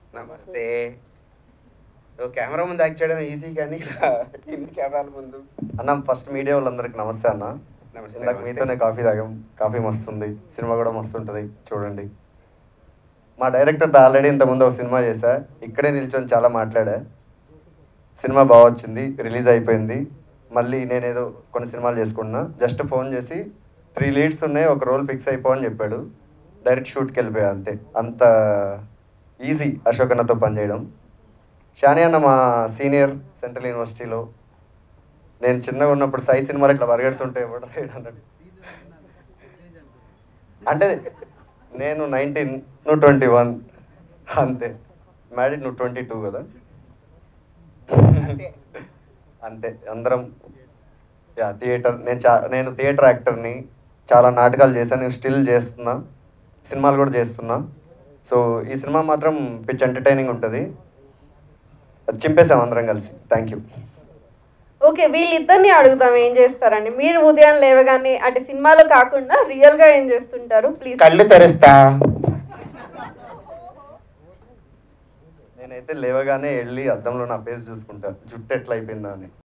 నమస్తే ఓ కెమెరా ముందు యాక్ట్ చేయడం ఈజీ కానీ ఇలా ఇన్ని కెమెరాల ముందు అన్న ఫస్ట్ మీడియా వాళ్ళందరికీ నమస్తే అన్న నమస్తే, ఇందాక నమస్తే. మీతోనే కాఫీ తాగాం కాఫీ మస్తుంది సినిమా కూడా మస్తుంటుంది చూడండి మా డైరెక్టర్తో ఆల్రెడీ ఇంతకుముందు ఒక సినిమా చేశా ఇక్కడే నిల్చొని చాలా మాట్లాడా సినిమా బాగా వచ్చింది రిలీజ్ అయిపోయింది మళ్ళీ నేనేదో కొన్ని సినిమాలు చేసుకున్నా జస్ట్ ఫోన్ చేసి త్రీ లీడ్స్ ఉన్నాయి ఒక రోల్ ఫిక్స్ అయిపో అని చెప్పాడు డైరెక్ట్ షూట్కి వెళ్ళిపోయా అంతే అంత ఈజీ అశోక్ అన్నతో పనిచేయడం షాని అన్న మా సీనియర్ సెంట్రల్ యూనివర్సిటీలో నేను చిన్నగా ఉన్నప్పుడు సై సినిమాలు ఇట్లా పరిగెడుతుంటే ఎవడు రాయడు అన్నాడు అంటే నేను నైన్టీన్ నువ్వు ట్వంటీ వన్ అంతే మ్యారీడ్ నువ్వు ట్వంటీ టూ కదా అంతే. అంతే అందరం యా థియేటర్ నేను చా నేను థియేటర్ యాక్టర్ని చాలా నాటకాలు చేశాను నేను స్టిల్ చేస్తున్నా సినిమాలు కూడా చేస్తున్నా సో ఈ సినిమా మాత్రం పిచ్ ఎంటర్టైనింగ్ ఉంటుంది అది చింపేసాం అందరం కలిసి థ్యాంక్ యూ ఓకే వీళ్ళిద్దరిని అడుగుదాం ఏం చేస్తారండి మీరు ఉదయం లేవగానే అంటే సినిమాలో కాకుండా రియల్ గా ఏం చేస్తుంటారు ప్లీజ్ కళ్ళు తెరుస్తా నేనైతే లేవగానే వెళ్ళి అద్దంలో నా ఫేస్ చూసుకుంటా జుట్టు ఎట్లా అయిపోయిందా అని